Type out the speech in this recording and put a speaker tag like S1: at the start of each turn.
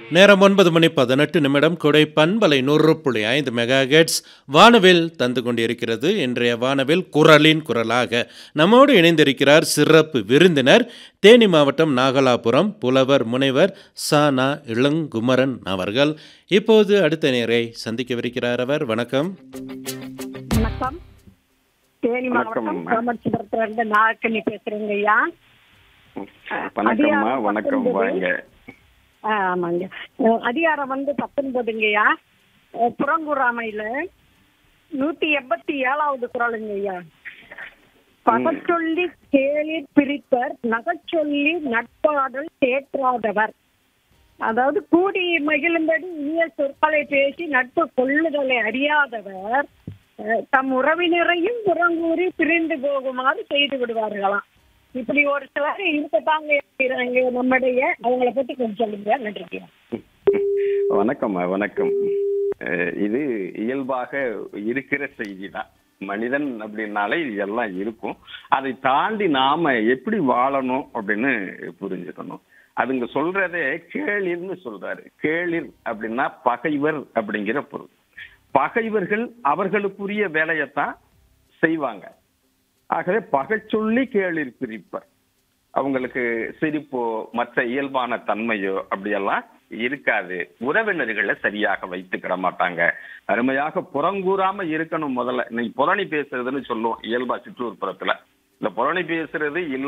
S1: நேரம் ஒன்பது மணி பதினெட்டு நிமிடம் கொடை பண்பலை நூறு புள்ளி ஐந்து மெகா ஹெர்ட்ஸ் வானவில் தந்து கொண்டிருக்கிறது இன்றைய வானவில் குரலின் குரலாக நம்மோடு இணைந்திருக்கிறார் சிறப்பு விருந்தினர் தேனி மாவட்டம் நாகலாபுரம் புலவர் முனைவர் சானா இளங்குமரன் அவர்கள் இப்போது அடுத்த நேரை சந்திக்கவிருக்கிறார் அவர் வணக்கம்
S2: வணக்கம் தேனி
S3: வணக்கம்,
S2: மாவட்டம்
S3: அம்மா.
S2: சோமச்சிபுரத்துல இருந்து நாகக்கண்ணி பேசுறேங்க ஐயா
S3: வணக்கம்மா
S2: அதிகாரம்
S3: வணக்கம்
S2: பத்தொன்பது.
S3: வாங்க
S2: ஆ, ஆமாங்க அஹ், அதிகாரம் வந்து பத்தொன்பதுங்கய்யா அஹ், புறங்கூறாமையில நூத்தி எண்பத்தி ஏழாவது குரலுங்க ஐயா பகச்சொல்லி கேளிர் பிரிப்பர் நகச்சொல்லி நட்பாடல் தேற்றாதவர் அதாவது கூடி மகிழும்படி இனிய சொற்களை பேசி நட்பு கொள்ளுதலை அறியாதவர் அஹ், தம் உறவினரையும் புறங்கூறி பிரிந்து போகுமாறு செய்து விடுவார்களாம் இப்படி ஒரு சிலர் இருக்கத்தாங்க இருக்கிறாங்க நம்முடைய அவங்கள பத்தி கொஞ்சம் சொல்லுங்க நன்றிங்க
S3: வணக்கம்மா வணக்கம் அஹ், இது இயல்பாக இருக்கிற செய்தி தான் மனிதன் அப்படின்னாலே இதெல்லாம் இருக்கும் அதை தாண்டி நாம எப்படி வாழணும் அப்படின்னு புரிஞ்சுக்கணும் அதுங்க சொல்றதே கேளிர்னு சொல்றாரு கேளிர் அப்படின்னா பகைவர் அப்படிங்கிற பொருள் பகைவர்கள் அவர்களுக்குரிய வேலையைத்தான் செய்வாங்க ஆகவே பகைச்சொல்லி கேளிர் பிரிப்பர் அவங்களுக்கு சிரிப்போ மற்ற இயல்பான தன்மையோ அப்படியெல்லாம் இருக்காது உறவினர்களை சரியாக வைத்துக்கிட மாட்டாங்க அருமையாக புறங்கூறாம இருக்கணும் முதல்ல இன்னைக்கு புறணி பேசுறதுன்னு சொல்லுவோம் இயல்பா சிற்றூர் புறத்துல இந்த புறணி பேசுறது இல்ல